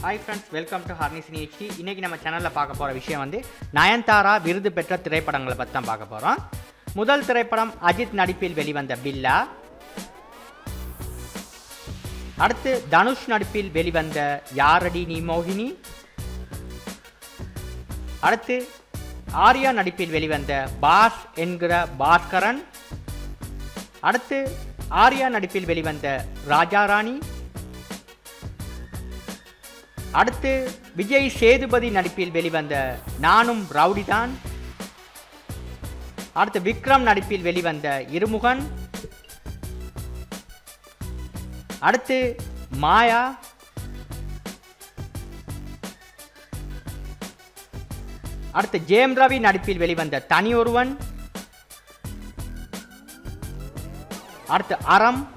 hi friends welcome to ஹார்னிஸ் நிகழ்ச்சி இன்றைக்கி நம்ம சேனலில் பார்க்க போகிற விஷயம் வந்து நயன்தாரா விருது பெற்ற திரைப்படங்களை பற்றி தான் பார்க்க போகிறோம் முதல் திரைப்படம் அஜித் நடிப்பில் வெளிவந்த பில்லா அடுத்து தனுஷ் நடிப்பில் வெளிவந்த யாரடி நீ மோகினி அடுத்து ஆர்யா நடிப்பில் வெளிவந்த பாஸ் என்கிற பாஸ்கரன் அடுத்து ஆர்யா நடிப்பில் வெளிவந்த ராஜாராணி அடுத்து விஜய் சேதுபதி நடிப்பில் வெளிவந்த நானும் ரவுடிதான் அடுத்து விக்ரம் நடிப்பில் வெளிவந்த இருமுகன் அடுத்து மாயா அடுத்து ஜேம் ரவி நடிப்பில் வெளிவந்த தனி ஒருவன் அடுத்து அறம்